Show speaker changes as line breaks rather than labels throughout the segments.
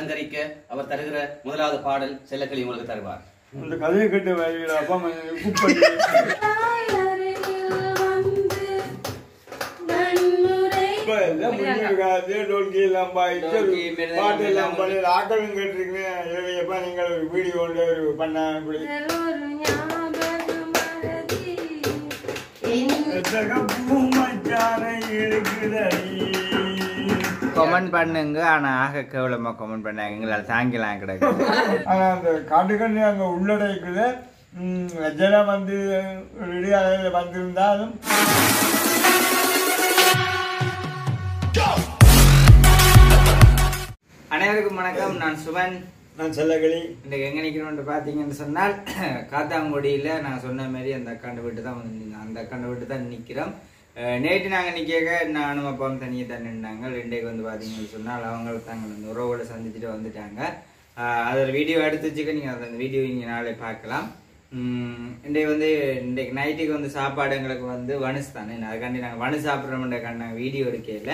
அலங்கரிக்க அவர் தருகிற முதலாவது பாடல் செல்லக்கிளி உங்களுக்கு தருவார்
அந்த கதையை கேட்டு வருகிற அப்பா அம்மா எனக்கு கூப்பிட்டு இப்ப எல்லாம் முன்னூறு காலத்து டோல்கி எல்லாம் பாய்ச்சு
டோல்கி, மிருதங்கம்
பாட்டு எல்லாம்
எல்லாம்
பண்ணி ஆக்களும் கேட்டிருக்கீங்க எப்ப நீங்கள் ஒரு வீடியோ கொண்டு ஒரு பண்ண இப்படி பூமச்சானை இருக்குதடி
கமெண்ட் பண்ணுங்க ஆனா ஆக கேவலமா கமெண்ட் பண்ணாங்க எங்களால் தாங்கிலாம் கிடக்கு
ஆனா அந்த காட்டுக்கண்ணி அங்க உள்ளடைக்குள்ள ஜனம் வந்து இடையாளையில் வந்திருந்தாலும்
அனைவருக்கும் வணக்கம் நான் சுவன்
நான் செல்லகளி
இன்றைக்கு எங்க நிக்கிறோம்னு பாத்தீங்கன்னு சொன்னால் காத்தாங்குடியில நான் சொன்ன மாதிரி அந்த அக்காண்ட வீட்டு தான் வந்து நின்னோம். அந்த அக்காண்ட வீட்டு தான் நிக்கிறோம் அஹ் நேற்று நாங்க நிக்க நானும் அப்பாவும் தனியே தான் நின்றாங்க இன்றைக்கு வந்து பாத்தீங்கன்னு சொன்னால் அவங்க தாங்க அந்த உறவோட சந்திச்சுட்டு வந்துட்டாங்க அஹ் அது ஒரு வீடியோ எடுத்து வச்சுக்க நீங்க அந்த வீடியோ நீங்க நாளை பார்க்கலாம் உம் இன்றைக்கு வந்து இன்றைக்கு நைட்டுக்கு வந்து சாப்பாடு எங்களுக்கு வந்து வனுஸ் தானே அதுக்காண்டி நாங்கள் வனு சாப்பிட்றோம்ன்றக்காண்டி நாங்கள் வீடியோ எடுக்கல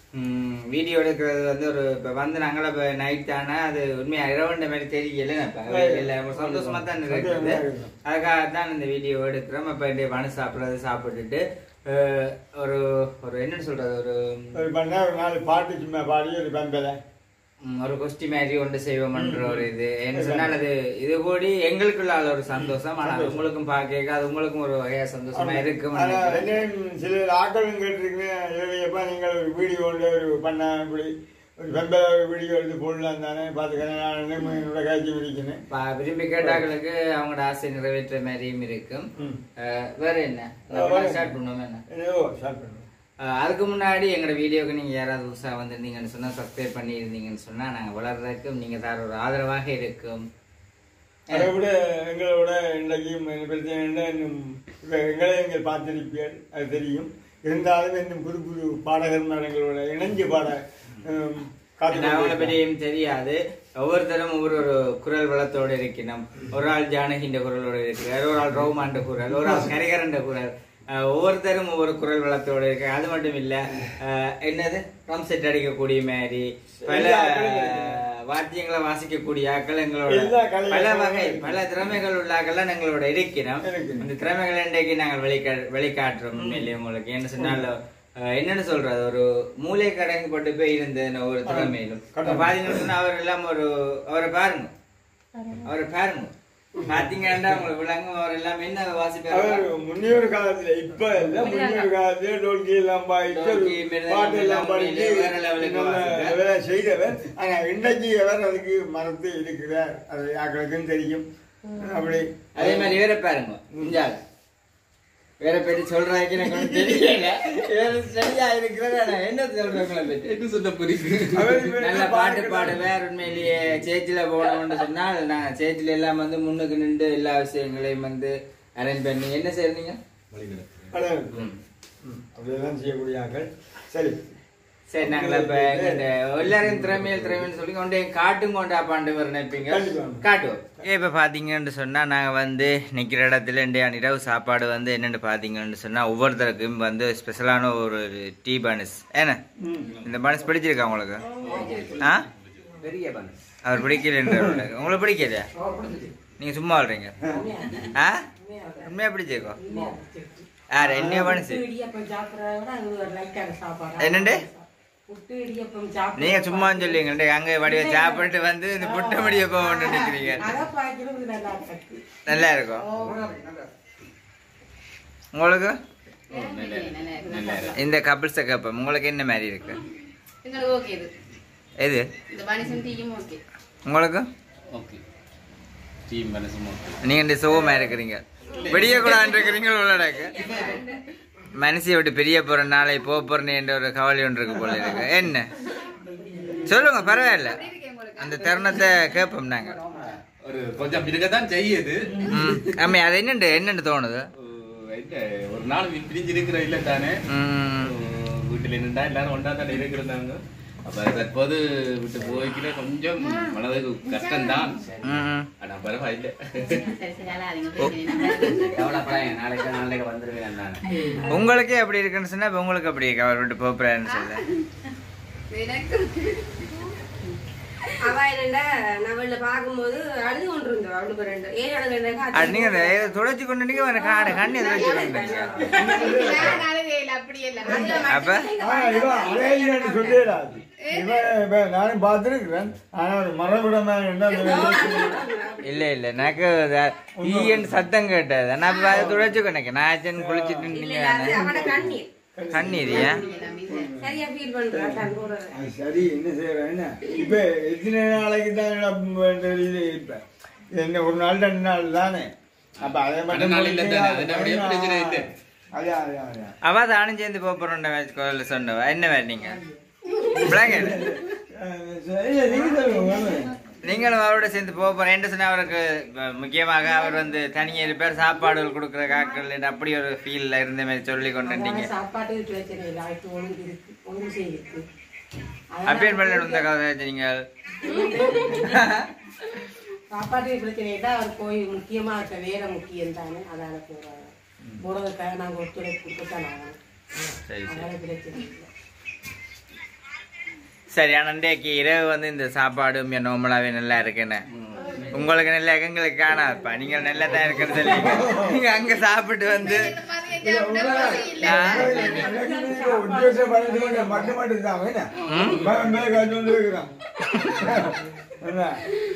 வீடியோ எடுக்கிறது வந்து ஒரு இப்போ வந்து நாங்கள இப்போ நைட் தானே அது உண்மையா இரவுன்ற மாதிரி தெரியல இப்போ இல்லை சந்தோஷமா தான் இருக்குது அதுக்காக தான் இந்த வீடியோ எடுக்கிறோம் இப்போ இன்றைய வனு சாப்பிட்றது சாப்பிட்டுட்டு அஹ், ஒரு ஒரு என்னன்னு சொல்றது ஒரு
ஒரு பண்ண ஒரு நாலு பாட்டு சும்மா பாடி ஒரு பம்பலை
ம், ஒரு கொஸ்டி மாதிரி ஒன்று செய்வோம்ன்ற ஒரு இது என்ன சொன்னால் அது இது கூடி எங்களுக்குள்ள அது ஒரு சந்தோஷம் ஆனால் உங்களுக்கும் பார்க்க அது உங்களுக்கும் ஒரு வகையா சந்தோஷமா இருக்கும்
ஆனா என்னையும் சில ஆக்களும் கேட்டிருக்கீங்க எப்ப நீங்கள் ஒரு வீடியோ கொண்டு ஒரு பண்ண இப்படி ஒரு பம்பலை ஒரு வீடியோ எடுத்து போடலாம் தானே பார்த்துக்கிறேன் நான் என்னோட காய்ச்சி பிடிக்கிறேன்
பா- விரும்பி கேட்டாக்களுக்கு அவங்களோட ஆசை நிறைவேற்ற மாதிரியும் இருக்கும்
ம்.
அஹ், வேற என்ன
வேற
ஸ்டார்ட் பண்ணுவோம் என்ன
ஏதோ ஸ்டார்ட் பண்ணுவோம்
அஹ், அதுக்கு முன்னாடி எங்களோட வீடியோக்கு நீங்க யாராவது புதுசாக வந்திருந்தீங்கன்னு சொன்னா சப்ஸ்கிரைப் பண்ணி இருந்தீங்கன்னு சொன்னா நாங்க வளர்றதுக்கும் நீங்க தர ஒரு ஆதரவாக இருக்கும்
அதை விட எங்களோட இன்றைக்கும் என்ன பிரச்சனை இல்லை இன்னும் இப்ப எங்களை நீங்கள் பார்த்திருப்பீர்கள் அது தெரியும் இருந்தாலும் இன்னும் புது புது பாடகர் எங்களோட இணைஞ்சு பாட ஹம், காத்துக்
ஏன்னா அவங்கள
கொண்டிருக்கிறோம்.
பற்றியும் தெரியாது ஒவ்வொருத்தரும் ஒவ்வொரு ஒரு குரல் வளத்தோடு இருக்கணும் ஒரு ஆள் ஜானகின்ற குரலோடு இருக்கிறார் ஒரு ஆள் ரோமாண்ட குரல் ஒரு ஆள் கரிகரண்ட குரல் அஹ் ஒவ்வொருத்தரும் ஒவ்வொரு குரல் வளத்தோடு இருக்கு அது மட்டும் இல்ல அஹ் என்னது ட்ரம் செட் அடிக்கக்கூடிய மாதிரி பல
எல்லா கலைகளும்
அஹ், வாத்தியங்களை வாசிக்கக்கூடிய ஆக்கள் எங்களோட
எல்லா கலைகளும்
பல வகை பல திறமைகள் உள்ள ஆக்கள் எங்களோட இருக்கிறோம்
இருக்குது.
அந்த திறமைகளை இன்றைக்கு நாங்கள் வெளிக்கா வெளிக்காட்டுறோம் உண்மையிலேயே உங்களுக்கு என்ன சொன்னாலும் அஹ், என்னன்னு சொல்றது ஒரு மூளை கடங்கப்பட்டு போய் இருந்தது ஒரு திறமையிலும்
கட்டாயம்.
பாத்தீங்கன்னு சொன்னா அவர் எல்லாம் ஒரு அவரை பாருங்க அவரை பாருங்க பாத்தீங்கன்னா உங்களுக்கு விளங்கும் அவர் எல்லாம் என்ன வாசிப்பாரு
அவர் முன்னியோர் காலத்துல இப்ப இல்ல முன்னியோர் காலத்துல டோல்கி எல்லாம் பாய்ச்சு
டோல்கி, மிருதங்கம்
பாட்டு எல்லாம்
எல்லாம்
படிச்சு
வேற லெவலுக்கு
நல்ல
வாசிப்பார்.
வேலை செய்தவர் ஆனா இன்னைக்கு அவர் அதுக்கு மறந்து இருக்கிறார் அது யாருக்கும் தெரியும் அப்படி
அதே மாதிரி வேற பாருங்க இஞ்சால வேற பற்றி சொல்றாங்க எனக்கு ஒண்ணும் தெரியல வேற சரியா இருக்கிறது ஆனா என்ன சொல்றாங்களே பற்றி
என்ன சொல்ல புரியுது
அவர் இப்ப
நல்ல
என்ன
பாட்டு
பாடுகிறார்?
பாடுவேன் உண்மையிலேயே சேச்சில போனோம்னு சொன்னால் நான் சேச்சில எல்லாம் வந்து முன்னுக்கு நின்று எல்லா விஷயங்களையும் வந்து அரேஞ்ச் பண்ணி என்ன செய்றீங்க
அதான். ம், அப்படியெல்லாம் செய்யக்கூடிய ஆட்கள் சரி
சரி நாங்கள இப்ப எங்கிட்ட எல்லாரும் திறமையில் திறமைன்னு சொல்லி கொண்டு காட்டும் கொண்டா பாண்டு வர நினைப்பீங்க
கண்டிப்பா.
காட்டுவோம் இப்ப பாத்தீங்கன்னு சொன்னா நாங்க வந்து நிக்கிற இடத்துல இன்றைய இரவு சாப்பாடு வந்து என்னன்னு பாத்தீங்கன்னு சொன்னா ஒவ்வொருத்தருக்கும் வந்து ஸ்பெஷலான ஒரு டீ பனஸ் என்ன
ம்.
இந்த பனஸ் பிடிச்சிருக்கா உங்களுக்கு ஆ
பெரிய பண்ணு
அவர் பிடிக்கலன்ற உங்களுக்கு பிடிக்கலையா நீங்க சும்மா சொல்றீங்க ஆ உண்மையா பிடிச்சிருக்கோம் யார் என்ன பனஸ் என்னண்டு? நீங்க சும்மா சொல்லுங்க அங்க வடிவ சாப்பிட்டு வந்து இந்த புட்ட முடிய போக நினைக்கிறீங்க நல்லா இருக்கும் உங்களுக்கு இந்த கபிள்ஸ் கப்பம் உங்களுக்கு என்ன மாதிரி இருக்கு
எங்களுக்கு ஓகே இது
எது
இந்த பனிசன் டீயும் ஓகே
உங்களுக்கு
ஓகே டீம் மனசும் ஓகே
நீங்க இந்த சோகமா இருக்கிறீங்க வெளியே கூட இருக்கிறீங்க உள்ளடக்கு மனசியை விட்டு பெரிய போற நாளை போக போறேன் என்ற ஒரு கவலை ஒன்று இருக்கு போல இருக்கு என்ன சொல்லுங்க பரவாயில்ல அந்த தருணத்தை கேட்போம் நாங்க
ஒரு கொஞ்சம் இருக்கத்தான் செய்யுது
ம் ஆமா அது என்னண்டு என்னண்டு தோணுது
ஓ, என்ன, ஒரு நாள் பிரிஞ்சு இருக்கிற இல்ல தானே
ம்
வீட்டுல நின்றா எல்லாரும் ஒன்றா தான் இருக்கிறாங்க அப்ப தற்போது விட்டு போய்க்கிற கொஞ்சம் மனதுக்கு கஷ்டம்தான்
ம், ம்
ஆனா பரவாயில்ல
சரி சரி அழாதீங்க பேசுறீங்க.
கவலைப்படாங்க நாளைக்கு நாளைக்கு வந்துருவேன் நான்
உங்களுக்கே அப்படி இருக்குன்னு சொன்னா இப்ப உங்களுக்கு அப்படி இருக்கு அவர் விட்டு போறாருன்னு சொல்ல
எனக்கு
அவ என்னடா நவல்ல பார்க்கும்போது அழுது கொண்டு இருந்தோம் அவளுக்கு ரெண்டு ஏன் அழுகுறா
அது நீங்க அதை துடைச்சு கொண்டு நீங்க ஒரு காடை கண்ணி துடைச்சு கொண்டு
நான் அழுகையில அப்படி இல்ல
அப்ப
ஆனா இவன் அழகின்னு சொல்லிடாது இவன் இவன் நானும் பார்த்துருக்கிறேன் ஆனா ஒரு மரபுடமா என்ன அந்த வெள்ளை
இல்ல இல்ல எனக்கு ஈயன் சத்தம் கேட்டது நான் அப்ப அதை துடைச்சு கொண்டேன் நான் குளிச்சுட்டு
இல்ல
நீங்க
அது அவன கண்ணீர்
கண்ணீரியா
சரியா ஃபீல் பண்றா தன் கூட
அது சரி என்ன செய்யறேன் என்ன இப்ப எத்தனை நாளைக்கு தான் இது இப்ப என்ன ஒரு நாள் ரெண்டு நாள் தானே அப்ப அதை
ரெண்டு நாள் இல்ல தானே, அது அப்படியே பிரச்சனை இல்லை.
அதே அதே அதே
அவ தானும் சேர்ந்து போறோம் கோயில சொன்னவ என்ன வேற நீங்க விளங்க
அஹ் சரி, நீங்க சொல்லுங்க
நீங்களும் அவரோட சேர்ந்து போக போறேன் என்ன சொன்னா அவருக்கு அஹ், முக்கியமாக அவர் வந்து தனியாக இருப்பார் சாப்பாடுகள் கொடுக்குற காக்கள் அப்படி ஒரு ஃபீல்ல இருந்த மாதிரி சொல்லி கொண்டுட்டீங்க
சாப்பாட்டு பிரச்சனை இல்லை ஆயிரத்தி ஒன்று இருக்கு ஒன்று செய்யிருக்கு
அப்பேர் பண்ண இந்த கதை நீங்கள்
சாப்பாட்டு பிரச்சனை தான் அவர் போய் முக்கியமா இருக்க வேலை முக்கியம் தானே அதால போறாங்க போறதுக்காக நாங்க ஒத்துழைப்பு கொடுக்கத்தான் ஆகணும்
சரி சரி
அதனால பிரச்சனை இல்லை
சரி ஆனால் இன்றைக்கு இரவு வந்து இந்த சாப்பாடு நார்மலாகவே நல்லா இருக்குன்னு உங்களுக்கு நல்லா இருக்கு, எங்களுக்கு காணாதுப்பா நீங்க நல்லா தான் இருக்குன்னு சொல்லுவீங்க நீங்க அங்க சாப்பிட்டு வந்து ஆ?
உத்தேச பலன் மட்டும் மட்டும் தான் என்ன மேல மேல காய்ச்சி வந்து இருக்கிறான் என்ன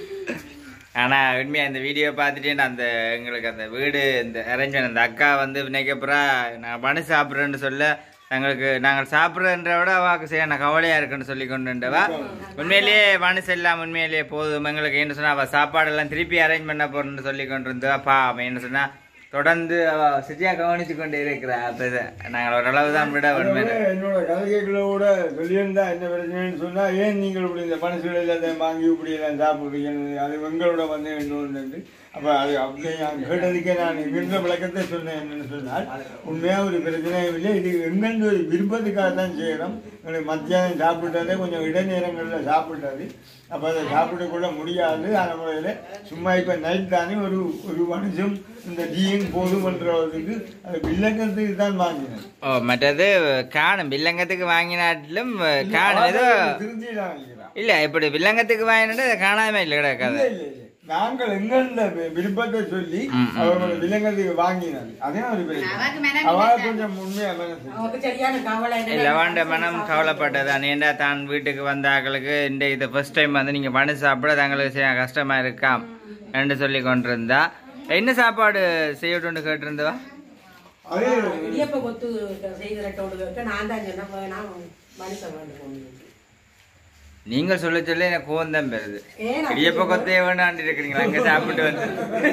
ஆனா உண்மையா இந்த வீடியோ பார்த்துட்டு நான் அந்த எங்களுக்கு அந்த வீடு இந்த அரேஞ்ச்மெண்ட் அந்த அக்கா வந்து வினைக்கப்புறா நான் பணி சாப்பிட்றேன்னு சொல்ல எங்களுக்கு நாங்கள் சாப்பிட்றன்ற விட அவாக்கு செய்ய நான் கவலையா இருக்குன்னு சொல்லி கொண்டுண்டவா உண்மையிலேயே மனசு எல்லாம் உண்மையிலேயே போதும் எங்களுக்கு என்ன சொன்னா அவ சாப்பாடெல்லாம் திருப்பி அரேஞ்ச் பண்ண போறேன்னு சொல்லி கொண்டு இருந்தவா பா அவன் என்ன சொன்னா தொடர்ந்து அவ சரியா கவனிச்சு கொண்டு இருக்கிறா அப்ப இத நாங்கள் ஓரளவு தான் விட உண்மையில
அதோட என்னோட கதைகளோட சொல்லியிருந்தா என்ன பிரச்சனைன்னு சொன்னா ஏன் நீங்கள் இப்படி இந்த பணசுகள் எல்லாத்தையும் வாங்கி இப்படி எல்லாம் சாப்பிடுறீங்க அது எங்களோட வந்து இன்னொன்று அப்ப அது அப்படி நான் கேட்டதுக்கே நான் இருந்த விளக்கத்தை சொன்னேன் என்னன்னு சொன்னால் உண்மையா ஒரு பிரச்சனையும் இல்லை இது எங்கேருந்து ஒரு விருப்பத்துக்காக தான் செய்யறோம் எங்களுக்கு மத்தியானம் சாப்பிட்டதே கொஞ்சம் இடைநேரங்களில் சாப்பிட்டது அப்போ அதை சாப்பிடக்கூட முடியாது அந்த முறையில் சும்மா இப்போ நைட் தானே ஒரு ஒரு மனுஷன் இந்த டீயும் போதுமன்றதுக்கு அது வில்லங்கத்துக்கு தான் வாங்கினேன்
ஓ மற்றது காணும் வில்லங்கத்துக்கு வாங்கினாட்டிலும் காணும் ஏதோ
திருச்சி தான் வாங்கிக்கிறான்
இல்ல இப்படி வில்லங்கத்துக்கு வாங்கினது அதை காணாம இல்லை
இல்ல,
கிடக்காது
இல்ல, இல்ல. நாங்கள் எங்கள வி- விருப்பத்தை சொல்லி
ம், ம்,
அவங்க விலங்குறதுக்கு வாங்கினது அதே ஒரு
அவருக்கு
பிரச்சனை
மனம்
அவ
இல்லை.
கொஞ்சம் உண்மையா மனசு
அவருக்கு சரியான கவலை என்னன்னா,
லவாண்ட மனம் கவலைப்பட்டது ஏண்டா தான் வீட்டுக்கு வந்த ஆக்களுக்கு இந்த இது ஃபர்ஸ்ட் டைம் வந்து நீங்க பணம் சாப்பிட தங்களுக்கு செய்ய கஷ்டமா இருக்காம் என்று சொல்லி கொண்டிருந்தா என்ன சாப்பாடு செய்யட்டும்னு கேட்டிருந்தவா
அதே
இடியப்ப கொத்து செய்கிறட்டோடு கேட்க நான் தான் சொன்னேன் வேணாம் மனுஷன் வேண்டும்
நீங்கள் சொல்ல சொல்ல எனக்கு கோவம் தான் பெறுது
ஏன்
இடியப்ப கொத்தையே வேணாண்டு இருக்கிறீங்களா அங்க சாப்பிட்டு வந்து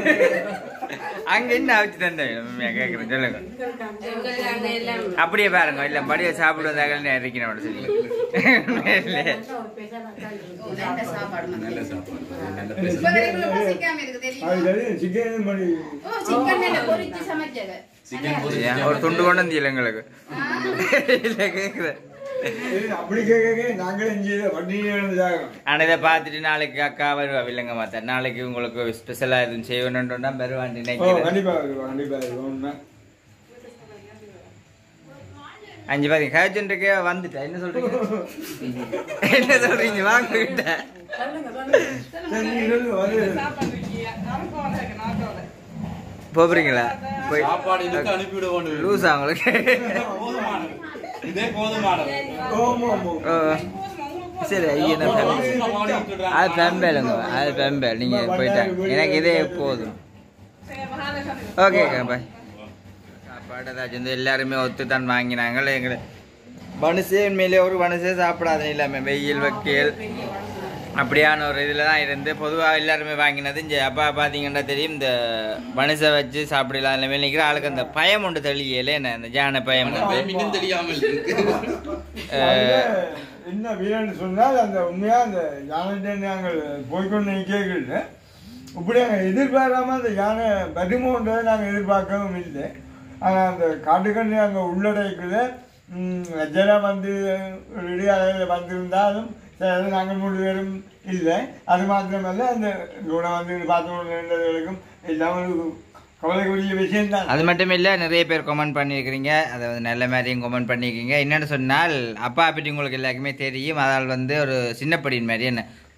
அங்க என்ன அவிச்சு தந்தேன் உண்மையா கேட்குறேன் சொல்லுங்க
எங்களுக்கு அங்க எல்லாம்
அப்படியே பாருங்க இல்ல படிய சாப்பிட்டு வந்தாங்க இருக்கணும் சொல்லி இல்லையே.
ஒரு பெசலா தான் இருக்கு.
நல்ல சாப்பாடு
நல்ல
மத்தியம்.
சாப்பாடு நல்ல
இப்ப
பேச
வரைக்கும் பசிக்காம இருக்கு தெரியுமா?
அது தெரியும் சிக்கன் பண்ணி
ஓ, சிக்கன் மேல பொரிச்சு சமைச்சது.
சிக்கன் பொரி
ஏன் ஒரு துண்டு கொண்டு வந்து எங்களுக்கு இல்ல கேக்குறேன்
அப்படி கேட்க நாங்களே இங்கே வண்டியில் ஜாகம்
ஆனா இதை பார்த்துட்டு நாளைக்கு அக்கா வருவா வில்லங்க மாத்தா நாளைக்கு உங்களுக்கு ஸ்பெஷலா எதுவும் செய்யணும்னா வருவான்
ஓ
நினைக்கிறேன்
கண்டிப்பா வருவோம் கண்டிப்பா வருவோம் உண்மை
அஞ்சு பாதி கேஜென்ட்டுக்கே வந்துட்டேன் என்ன சொல்றீங்க என்ன சொல்றீங்க வாங்க கிட்ட
சரி நீ சொல்லு வந்து
போறீங்களா போய்
சாப்பாடு இதுக்கு அனுப்பிவிடுவோம்
லூஸ் அவங்களுக்கு
இதே போதுமானது
ஓமோ ஓமோ
ஓ. சரி ஐயா அது பெம்பேலுங்க அது பெம்பேல் நீங்க போயிட்டாங்க எனக்கு இதே போதும் ஓகே பாய் சாப்பாடு ஏதாச்சும் வந்து எல்லாருமே ஒத்து தான் வாங்கினாங்க எங்களை மனுஷே உண்மையிலே ஒரு மனுஷே சாப்பிடாத இல்லாமல் வெயில் வக்கீல் அப்படியான ஒரு இதில் தான் இருந்து பொதுவாக எல்லாருமே வாங்கினது இங்கே அப்பா பார்த்தீங்கன்னா தெரியும் இந்த மனுஷை வச்சு சாப்பிடலாம் இல்லை நிற்கிற ஆளுக்கு அந்த பயம் உண்டு தெளியல என்ன இந்த ஜான பயம் உண்டு
இன்னும் தெரியாமல் இருக்கு
அதுல என்ன வீரன்னு சொன்னால் அந்த உண்மையா அந்த யானை நாங்கள் போய்கொண்டு கேட்கல இப்படி நாங்கள் எதிர்பாராம அந்த யானை வருமோன்றதை நாங்கள் எதிர்பார்க்கவும் இல்லை ஆனால் அந்த காட்டுக்கண்ணி அங்கே உள்ளடைக்குள்ள ஜனம் வந்து ஒரு இடையாளையில் வந்திருந்தாலும் சில நாங்கள் மூணு பேரும் இல்லை அது மாத்திரமல்ல அந்த கூட வந்து பார்த்து கொண்டிருந்தவர்களுக்கும் எல்லாம் ஒரு கவலைக்குரிய விஷயம்தான்
அது மட்டும் இல்லை நிறைய பேர் கமெண்ட் பண்ணியிருக்கிறீங்க அதை வந்து நல்ல மாதிரியும் கமெண்ட் பண்ணியிருக்கீங்க என்னென்னு சொன்னால் அப்பா பற்றி உங்களுக்கு எல்லாருக்குமே தெரியும் அதால் வந்து ஒரு சின்னப்படியின் மாதிரி என்ன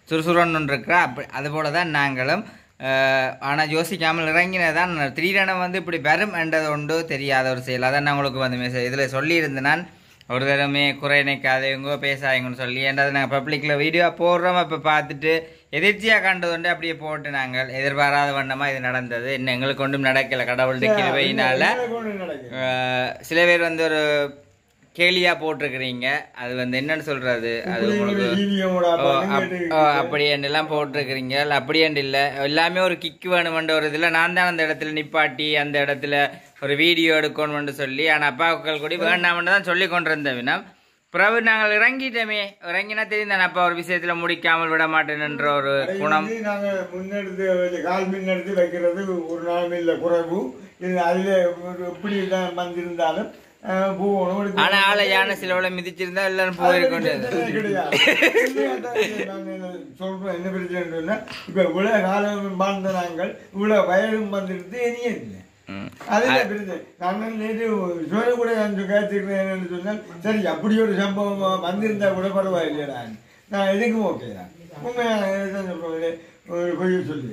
சுறுசுறுன்னு இருக்கிறா அப்படி அதுபோல தான் நாங்களும் ஆனால் யோசிக்காமல் இறங்கினதான் திடீரென வந்து இப்படி வரும் என்றது ஒன்று தெரியாத ஒரு செயல் அதான் நான் உங்களுக்கு வந்து மெசேஜ் இதில் சொல்லியிருந்தேன் நான் ஒரு தடவை குறை நிற்காதவங்க பேசாதீங்கன்னு சொல்லி ஏன்டா நாங்கள் பப்ளிக்கில் வீடியோ போடுறோம் இப்போ பார்த்துட்டு எதிர்ச்சியாக கண்டது உண்டு அப்படியே போட்டு நாங்கள் எதிர்பாராத வண்ணமாக இது நடந்தது இன்னும் எங்களுக்கு ஒன்றும் நடக்கலை கடவுளுடைய கிருபையினால
நடக்கும்
அஹ், சில பேர் வந்து ஒரு கேலியா போட்டிருக்கிறீங்க அது வந்து என்னன்னு சொல்றது அது
இப்படி ஒரு
உங்களுக்கு
ஈவியோட
ஓ,
அப்பா
அப்-
கேட்டு-
ஓ, அப்படியேன்னு எல்லாம் போட்டிருக்கிறீங்க இல்ல அப்படியேண்டு இல்லை எல்லாமே ஒரு கிக் வேணுமென்ற ஒரு இதில் நான் தான் அந்த இடத்துல நிப்பாட்டி அந்த இடத்துல ஒரு வீடியோ எடுக்கணும்னு சொல்லி ஆனால் அப்பாக்கள் கூட வேண்டாம்னு தான் சொல்லி கொண்டிருந்தேன் வினா பிறகு நாங்கள் இறங்கிட்டோமே இறங்கினா தெரியும் தானே அப்பா ஒரு விஷயத்துல முடிக்காமல் விட மாட்டேன்ற ஒரு
அதை
குணம்
வந்து நாங்க முன்னெடுத்து வச்சு கால் முன்னெடுத்து வைக்கிறது ஒரு நாளும் இல்லை குறைவு இது அதுல ஒரு எப்படி தான் வந்திருந்தாலும் அஹ், போகணும் எடுக்கணும்.
ஆனா ஆளை யானை சிலவுல மிதிச்சிருந்தா எல்லாரும் போயிருக்கோம்
அது கிடையாது. உண்மையாதான் நான் என்ன சொல்றேன் என்ன பிரச்சனைன்னு சொன்னா, இப்ப இவ்வளவு காலம் வாழ்ந்த நாங்கள் இவ்வளவு வயதும் வந்துடுது இனியே இல்லை
ம்.
அதுதான் பிரச்சனை நான் நேற்று சோழ கூட நான் கேட்டுக்கிறேன்னு சொன்னால் சரி அப்படி ஒரு சம்பவம் வந்திருந்தா கூட பரவாயில்லையடா நான் எதுக்கும் ஓகே தான் உண்மையான இதுதான் சொல்றேன். ஒரு பொய் சொல்லி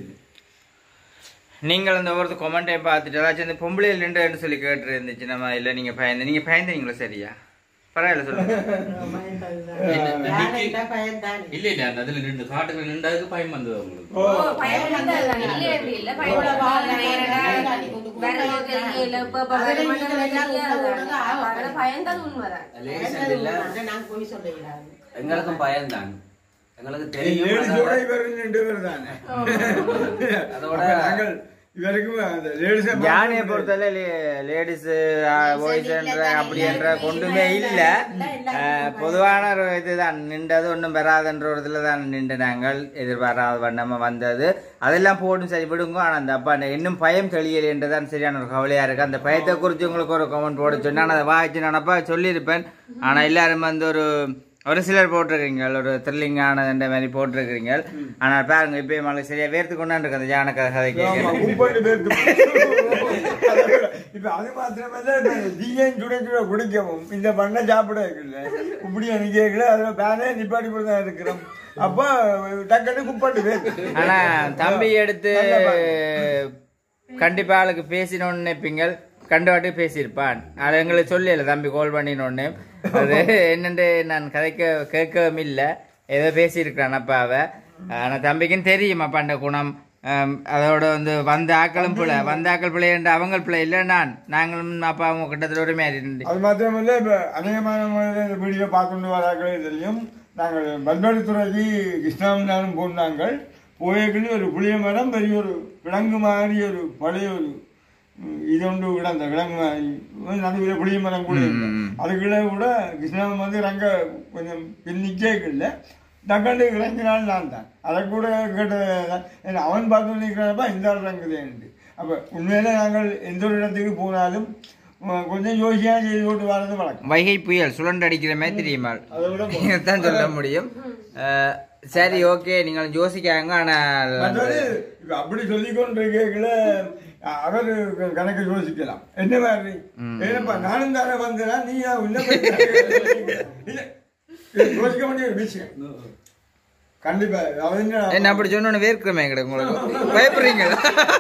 நீங்கள் அந்த ஒவ்வொரு கொமெண்ட்டையும் பார்த்துட்டு ஏதாச்சும் இந்த பொம்பளையில் நின்றுன்னு சொல்லி கேட்டு இருந்துச்சு நம்ம இல்லை நீங்கள் பயந்து நீங்கள் பயந்துறீங்களா சரியா பரவாயில்ல சொல்லுங்க
யானையிட்டா பயன்தானே.
இல்ல இல்ல அந்த அதுல நின்று காட்டுல நின்றதுக்கு பயம் வந்தது உங்களுக்கு
ஓ
ஓ, பயம் வந்தது தானே. இல்ல, அப்படி இல்ல. பயம்
இவ்வளவு
வந்தது
வாழை
தானே.
மரம்
வரலோ தெரியல, இப்ப இப்ப
அதுல
வர
நீங்க
மாட்டோம்
எல்லாம்
தெரியாது.
ஆமா.
அதனால பயந்தது உண்மைதான்
பயந்தது உண்மைதான். நாங்க போய் சொல்லக்கூடாது.
எங்களுக்கும் பயம்தான் எங்களுக்கு தெரியும்
லேடிஸோட
அதோட-
இவர் ரெண்டு பேர் தானே
அதோட
அப்ப நாங்கள் இவருக்கும் அந்த லேடிஸை
யானையை பொறுத்தவரை லேடிஸ் வாய்ஸ் என்ற அப்படி என்ற கொண்டுமே இல்லை பொதுவான ஒரு இதுதான் நின்றது ஒன்றும் பெறாதுன்ற ஒரு இதில் தான் நின்று நாங்கள் எதிர்பாராத வண்ணமாக வந்தது அதெல்லாம் போட்டும் சரி விடுங்க ஆனால் அந்த அப்பா அந்த இன்னும் பயம் தெளியலை என்றுதான் சரியான ஒரு கவலையாக இருக்குது அந்த பயத்தை குறித்து உங்களுக்கு ஒரு கமெண்ட் போட சொன்னேன் நான் அதை வாய்ச்சி நான் அப்பா சொல்லியிருப்பேன் ஆனால் எல்லாரும் வந்து ஒரு ஒரு சிலர் போட்டிருக்கீங்க ஒரு த்ரில்லிங்கானதுன்ற மாதிரி போட்டிருக்கிறீங்க ஆனால் பாருங்க இப்போ மழை சரியா வேர்த்து கொண்டாண்டு அந்த ஜான கதை கதை
ஆமா,
கேட்குறேன்
முப்பது பேருக்கு அதை விட, இப்ப அது மாத்திரமல்ல இப்ப தீயன் சுட சுட குடிக்கவும் இந்த பண்ண சாப்பிட இருக்குல்ல இப்படி எனக்கு கேட்கல அதுல பேனே நிப்பாட்டி போட்டு தான் இருக்கிறோம் அப்ப டக்குன்னு முப்பது பேர்
ஆனா தம்பி எடுத்து கண்டிப்பா ஆளுக்கு பேசினோன்னு நினைப்பீங்க கண்டு வாட்டி பேசியிருப்பான் அது எங்களுக்கு சொல்லல தம்பி கால் பண்ணினோன்னு அது என்னண்டு நான் கதைக்க கேட்கவும் இல்லை ஏதோ பேசியிருக்கிறான் அப்பாவை ஆனா தம்பிக்கும் தெரியும் அப்பா அந்த குணம் ஆம், அதோட வந்து வந்த ஆக்களும் பிள்ளை வந்த ஆக்கள் பிள்ளை என்று அவங்க பிள்ளை இல்லை நான் நாங்களும் அப்பாவும் கிட்டத்தட்ட ஒரு மாதிரி இருந்து
அது மாத்திரமல்ல இப்ப அநேகமான முறையில இந்த வீடியோ பார்த்துட்டு வராங்களே தெரியும் நாங்கள் பல்வேறுத்துறைக்கு கிருஷ்ணாமனாலும் போனாங்க போயக்குன்னு ஒரு புளிய மரம் பெரிய ஒரு விலங்கு மாதிரி ஒரு பழைய ஒரு ம், இது ஒன்று கிடந்த விலங்கு மாதிரி நடுவில் புளிய மரம் கூட இருக்கு. அதுக்குள்ள கூட கிருஷ்ணாமன் வந்து ரங்க கொஞ்சம் பின்னிக்கே இல்லை டக்காண்டு இறங்கினாலும் நான் தான் அதை கூட கேட்ட அவன் பார்த்து நிற்கிறப்ப இந்த ஆள் ரங்குதேன்ட்டு அப்போ உண்மையில நாங்கள் எந்த ஒரு இடத்துக்கு போனாலும் உம், கொஞ்சம் யோசியாக செய்து கொண்டு வரது வழக்கம்
வைகை புயல் சுழண்டடிக்கிற மாதிரி தெரியுமா
அதை விட
தான் சொல்ல முடியும் அஹ், சரி ஓகே நீங்கள் யோசிக்காங்க ஆனால்
மற்றது இப்ப அப்படி சொல்லிக்கொண்டு கேட்கல அவர் கணக்கு யோசிக்கலாம் என்ன மாதிரி ஏன்னப்பா நானும் தானே வந்தேனா நீ ஏன் இன்னும் போய் இல்ல, இது யோசிக்க வேண்டிய ஒரு விஷயம் கண்டிப்பா அவன் என்ன-
என்ன அப்படி சொன்னோன்னு வேர்க்கிறமே எங்களுக்கு உங்களுக்கு பயப்படுறீங்களா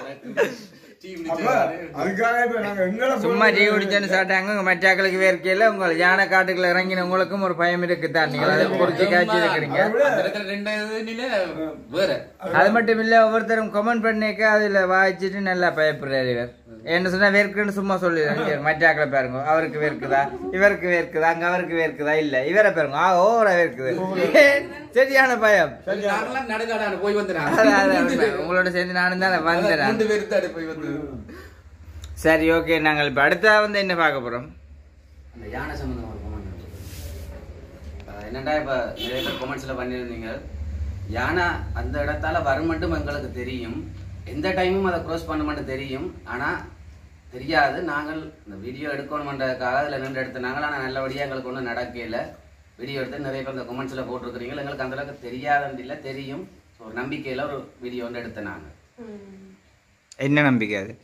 அப்ப அதுக்காக இப்ப நாங்க எங்களை
சும்மா டீ குடிச்சோன்னு சாப்பிட்டாங்க உங்க மற்றாக்களுக்கு வேர்க்கையில உங்களை யானை காட்டுக்குள்ள இறங்கின உங்களுக்கும் ஒரு பயம் இருக்குதான் நீங்கள் அதை குறிச்சு காய்ச்சி இருக்கிறீங்க
அந்த இடத்துல ரெண்டாவது நிலை வேற
அது மட்டும் இல்ல ஒவ்வொருத்தரும் கமெண்ட் பண்ணிக்க அதுல வாய்ச்சிட்டு நல்லா பயப்படுறாரு இவர் என்ன சொன்னா வேர்க்குன்னு சும்மா சொல்லிடுறாங்க மற்றாக்களை பாருங்க அவருக்கு வேர்க்குதா இவருக்கு வேர்க்குதா அங்க அவருக்கு வேர்க்குதா இல்ல இவரை பாருங்க ஆ ஓவரா வேர்க்குது சரியான பயம்
நாங்கெல்லாம் நடுக்காடான போய் வந்துடுறேன்
அதான், அதான் உண்மை. உங்களோட சேர்ந்து நானும் தானே வந்தேன்
ரெண்டு பேருக்கு தான் போய் வந்து
சரி ஓகே நாங்கள் இப்ப அடுத்தா வந்து என்ன பார்க்க போறோம்
அந்த யானை சம்பந்தமா ஒரு comment இருக்கு. அஹ் என்னடா இப்ப நிறைய பேர் கொமெண்ட்ஸ்ல பண்ணியிருந்தீங்க யானை அந்த இடத்தால வரும் மட்டும் எங்களுக்கு தெரியும் எந்த டைமும் அதை க்ரோஸ் பண்ண மட்டும் தெரியும் ஆனா தெரியாது நாங்கள் இந்த வீடியோ எடுக்கணுமன்றதுக்காக அதில் நின்று எடுத்து நாங்கள் ஆனால் நல்லபடியாக எங்களுக்கு ஒன்றும் நடக்கல வீடியோ எடுத்து நிறைய பேர் இந்த கொமெண்ட்ஸில் போட்டிருக்கிறீங்க எங்களுக்கு அந்த அளவுக்கு தெரியாதுன்னு இல்லை தெரியும் ஸோ ஒரு நம்பிக்கையில் ஒரு வீடியோ வந்து எடுத்தேன் நாங்கள்
என்ன நம்பிக்கை அது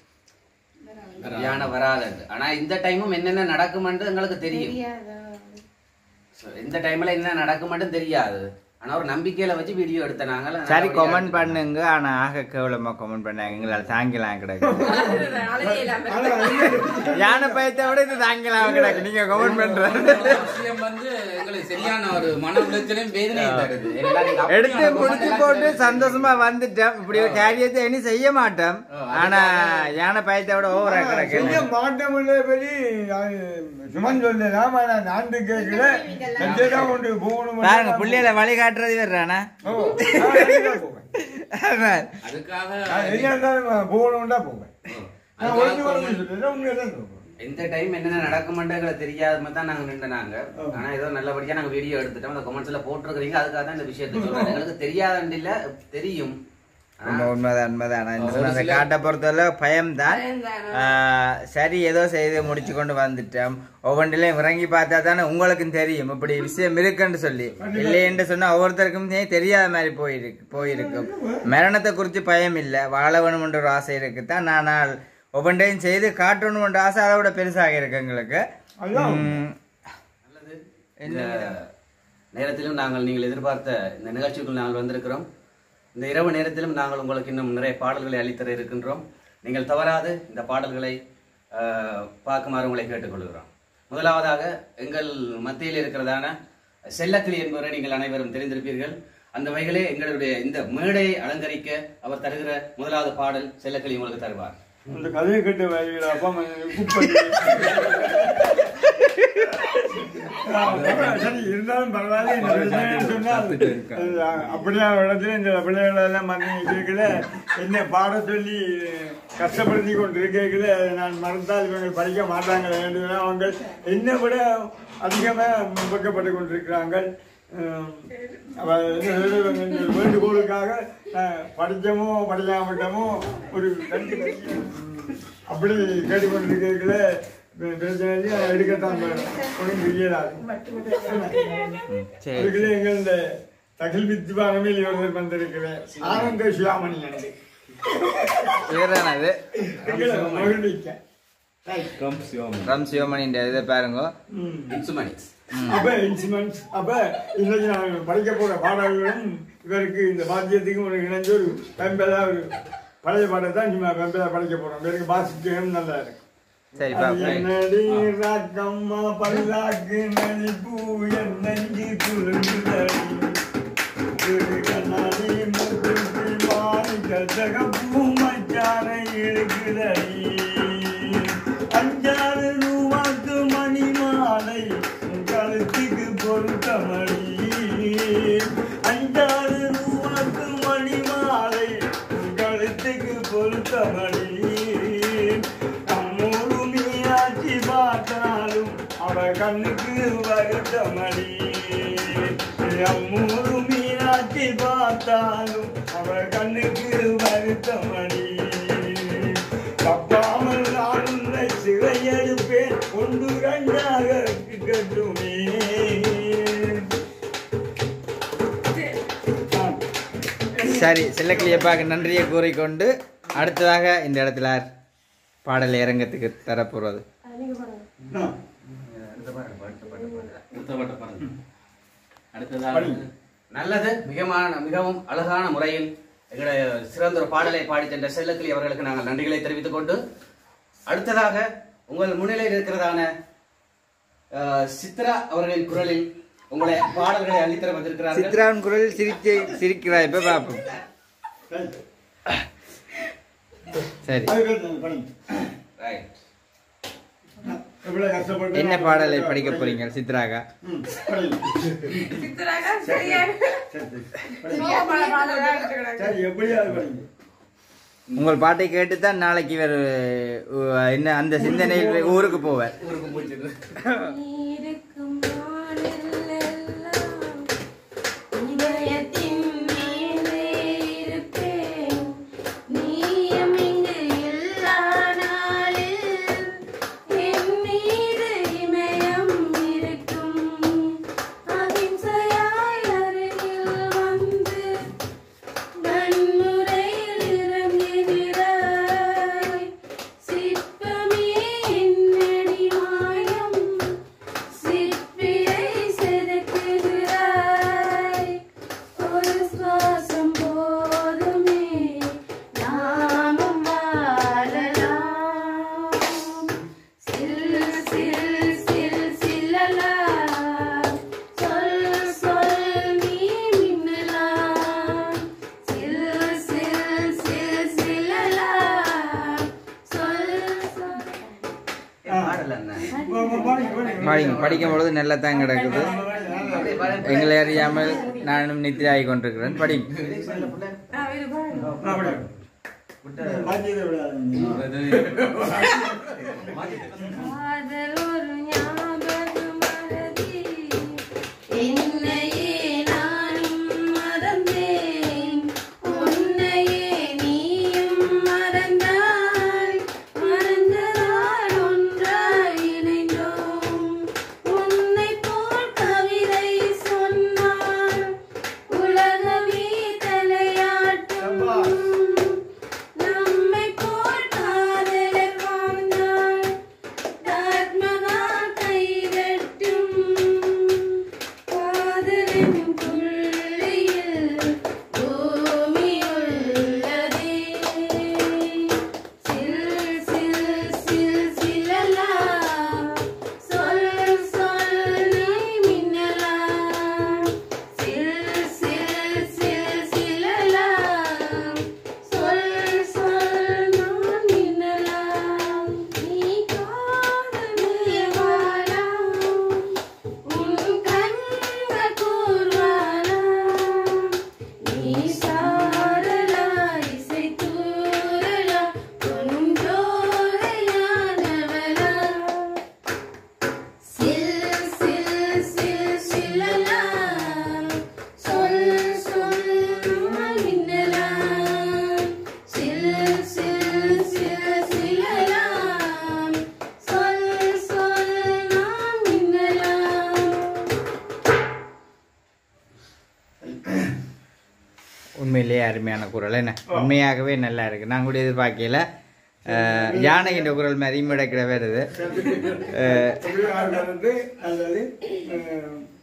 யானை வராது ஆனா இந்த டைமும் என்னென்ன நடக்குமென்று எங்களுக்கு தெரியும் So, இந்த டைம்ல என்ன நடக்குமென்றும் தெரியாது ஆனா ஒரு நம்பிக்கையில வச்சு வீடியோ எடுத்த நாங்கள்
சரி கமெண்ட் பண்ணுங்க ஆனா ஆக கேவலமா கமெண்ட் பண்ணாங்க எங்களால் தாங்கலாம் கிடக்கு
அழகே இல்லாம
ஆனா இன்னொரு-
யானை பயத்தை விட இது தாங்கலாம் கிடக்கு நீங்க கமெண்ட் பண்றது
விஷயம் வந்து எங்களுக்கு சரியான ஒரு மன உளைச்சலையும் வேதனையும் தருது ஏன்னா நீங்க அப்படி
எடுத்து
அந்த
முடிச்சு
comment
போட்டு
எல்லாம்
சந்தோஷமா வந்துட்டோம் இப்படி ஒரு காரியத்தை இனி செய்ய மாட்டோம் ஆனா யானை பயத்தை விட ஓவரா கிடக்கு
செஞ்ச மாற்றம் உள்ளபடி சுமன் சொல்லலாம் ஆனா நான் கேட்கல சஞ்சயதான் கொண்டு போகணும்
பாருங்க பிள்ளைகளை வழிகாட்டுறது வர்றானா
ஓ, நான் அதுதான் போவேன்.
அதுக்காக
நான் எங்க இருந்தாலும் போகணும்னா போவேன் நான்
அதுக்காக
ஒழுங்கு வரணும்
comment-
சொல்லுறேன் உண்மையதான் சொல்றேன்
எந்த டைம் என்னென்ன நடக்குமென்றங்களை தெரியாம தான் நாங்க நின்று நாங்க ஆனா ஏதோ நல்லபடியா நாங்க வீடியோ எடுத்துட்டோம் அந்த கமெண்ட்ஸ்ல போட்டிருக்கிறீங்க அதுக்காக தான் இந்த விஷயத்தை சொல்றேன் எங்களுக்கு தெரியாத இல்ல தெரியும் ஆனா,
உண்மை உண்மைதான் உண்மைதான் ஆனா இந்த சொன்ன அந்த காட்டை பொறுத்தவரை பயம்தான் ஆஹ், சரி ஏதோ செய்து முடிச்சு கொண்டு வந்துட்டோம் ஒவ்வொன்றிலையும் இறங்கி பார்த்தா தானே உங்களுக்கும் தெரியும் இப்படி விஷயம் இருக்குன்னு சொல்லி இல்லைன்னு சொன்னா ஒவ்வொருத்தருக்கும் தெ- தெரியாத மாதிரி போயிருக்கு போயிருக்கும் மரணத்தை குறித்து பயம் இல்லை வாழ வேணும்ன்ற ஒரு ஆசை இருக்குதான் ஆனால் ஒவ்வொன்றையும் செய்து காட்டணும்ன்ற ஆசை அதை விட பெருசாக இருக்கு எங்களுக்கு
அதான்.
உம்,
நல்லது இந்த நேரத்திலும் நாங்கள் நீங்கள் எதிர்பார்த்த இந்த நிகழ்ச்சிக்குள் நாங்கள் வந்திருக்கிறோம் இந்த இரவு நேரத்திலும் நாங்கள் உங்களுக்கு இன்னும் நிறைய பாடல்களை அளித்தர இருக்கின்றோம் நீங்கள் தவறாது இந்த பாடல்களை ஆஹ், பார்க்குமாறு உங்களை கேட்டுக்கொள்கிறோம் முதலாவதாக எங்கள் மத்தியில் இருக்கிறதான செல்லக்கிளி என்பவரை நீங்கள் அனைவரும் தெரிந்திருப்பீர்கள் அந்த வகையிலே எங்களுடைய இந்த மேடையை அலங்கரிக்க அவர் தருகிற முதலாவது பாடல் செல்லக்கிளி உங்களுக்கு தருவார்
இந்த கதையை கேட்டு வைக்கிற அப்பா அம்மா எனக்கு கூப்பிட்டு சரி இருந்தாலும் பரவாயில்ல இந்த பிரச்சனைன்னு சொன்னால் அது அப்படியான இடத்துல இந்த பிள்ளைகள் எல்லாம் மறந்து கேட்கல என்ன பாட சொல்லி கஷ்டப்படுத்தி கொண்டு இருக்கல நான் மறந்தால் இவங்க படிக்க மாட்டாங்களே என்று அவங்க என்னை விட அதிகமாக வெக்கப்பட்டு கொண்டிருக்கிறார்கள் ஹம், அவ என்ன சொல்றது, இந்த வேண்டுகோளுக்காக நான் படிச்சமோ படிக்காமட்டமோ ஒரு ரெண்டு கட்சி, ஹம், அப்படி கேட்டுக்கொண்டிருக்கல பிரச்சனை இல்லை, அதை எடுக்கத்தான் வேணும். ஒண்ணும் தெரியாது
சரி
அதுக்குள்ளே எங்கள் இந்த தகில் வித்வானமே ஒருவர் வந்திருக்கிறேன் ஆனந்த சிவாமணி அண்டு
இதுதான் அது
எங்களை மகிழ்விக்க
ரம் சிவமணின்ற இதை பாருங்க
ம்.
இன்சுமணிஸ்
அப்ப இன்ஸ்ட்ருமெண்ட்ஸ் அப்ப இன்னைக்கு நான் படிக்க போற பாடல்களும் இவருக்கு இந்த வாத்தியத்துக்கும் ஒரு இணைஞ்ச ஒரு பெம்பலா ஒரு பழைய பாட்டை தான் சும்மா பெம்பலா படிக்க போறோம் இவருக்கு வாசிக்கவும் நல்லா இருக்கு
சரி
அது
பாப்போம்
என்னடி ராக்கம்மா பல்லாக்கு நெளிப்பூ என் நெஞ்சு துளுங்குதடி ஒரு கண்ணாடி மூக்குத்தி மாணிக்க தகப்பூ மச்சானை இழுக்குதடி அஞ்சாறு ரூபாக்கு மணி மாலை உன் கழுத்துக்கு பொருத்தமடி அஞ்சாறு ரூபாக்கு மணி மாலை உன் கழுத்துக்கு பொருத்தமடி நம்மூரு மீனாட்சி பார்த்தாலும் அவ கண்ணுக்கு வருத்தமடி நம்மூரு மீனாட்சி பார்த்தாலும் அவ கண்ணுக்கு வருத்தமடி தப்பாமல் நான் உன்னை சிறையெடுப்பேன் ஒன்று ரெண்டாக கட்டுமே
சரி செல்லக்கிளியப்பாக்கு நன்றியை கூறிக்கொண்டு அடுத்ததாக இந்த இடத்துல பாடல் இறங்கத்துக்கு தரப்போறது
அடுத்தப்பட்ட பாருங்க அடுத்ததாக
நல்லது மிகமான மிகவும் அழகான முறையில் எங்களுடைய சிறந்த ஒரு பாடலை பாடி சென்ற செல்லக்கிளி அவர்களுக்கு நாங்கள் நன்றிகளை தெரிவித்துக் கொண்டு அடுத்ததாக உங்கள் முன்னிலையில் இருக்கிறதான அஹ், சித்ரா அவர்களின் குரலில் உங்களை பாடல்களை அளித்தர வந்திருக்கிறார்கள்
சித்ராவின் குரல் சிரிச்சு சிரிக்கிறா இப்ப பாப்போம் சரி
அதுக்கு பண்ணி
Right.
எவ்வளவு கஷ்டப்பட்டு
என்ன பாடலை படிக்க போறீங்க சித்ராகா
ம், படிங்க.
சித்ராக்கா சரியான
சரி,
சோகமான பாடல் தான் எடுத்துக்கிறாங்க.
சரி எப்படியாவது படிங்க
உங்கள் பாட்டை கேட்டு தான் நாளைக்கு இவர் அஹ், என்ன அந்த சிந்தனையில் ஊருக்கு போவார்
ஊருக்கு போயிட்டு
இருக்கும் நாளெல்லாம் இதயத்தின் மேலே இருப்பேன். நீயும் இங்கு இல்லா நாளில் என் மீது இமயம் இருக்கும். அகிம்சையாய் அருகில் வந்து வன்முறையில் இறங்குகிறாய். சிற்பமே என்னடி மாயம்
படிங்க படிக்கும் பொழுது நல்லா தான் கிடக்குது எங்களை அறியாமல் நானும் நித்திராகி கொண்டிருக்கிறேன் படிங்க
மாற்றியதை விடாதீங்க
காதல் ஒரு ஞாபக மறதி என்னையே நானும் மறந்தேன் உன்னையே நீயும் மறந்தாய் மறந்ததால் ஒன்றாய் இணைந்தோம் உன்னை போல் கவிதை சொன்னால் உலகமே தலையாட்டும் நம்மை போல் காதலர் வாழ்ந்தால் தாத்மகா கைதட்டும் காதலின் புள்ளியில் பூமி உள்ளதே சில் சில் சில் சிலலா சொல் சொல் நீ மின்னலா சில் சில் சில் சிலலா சொல் சொல் நான் மின்னலாம் நீ காதலே வாழா உன் கண்கள் கூர்வாளா நீ சாரலா இசை தூரலா கொஞ்சோரையானவளா சில் சில் சில் சிலலா சொல் சொல் நான் மின்னலாம் சில் சில் சில் சிலலாம் சொல் சொல் நான் மின்னலாம்
உண்மையிலேயே அருமையான குரல் என்ன உண்மையாகவே நல்லா இருக்கு நான் கூட எதிர்பார்க்கல அஹ், யானைகின்ற குரல் மாதிரியும் இடக்கிற வருது அஹ்,
வந்து நல்லது அஹ்,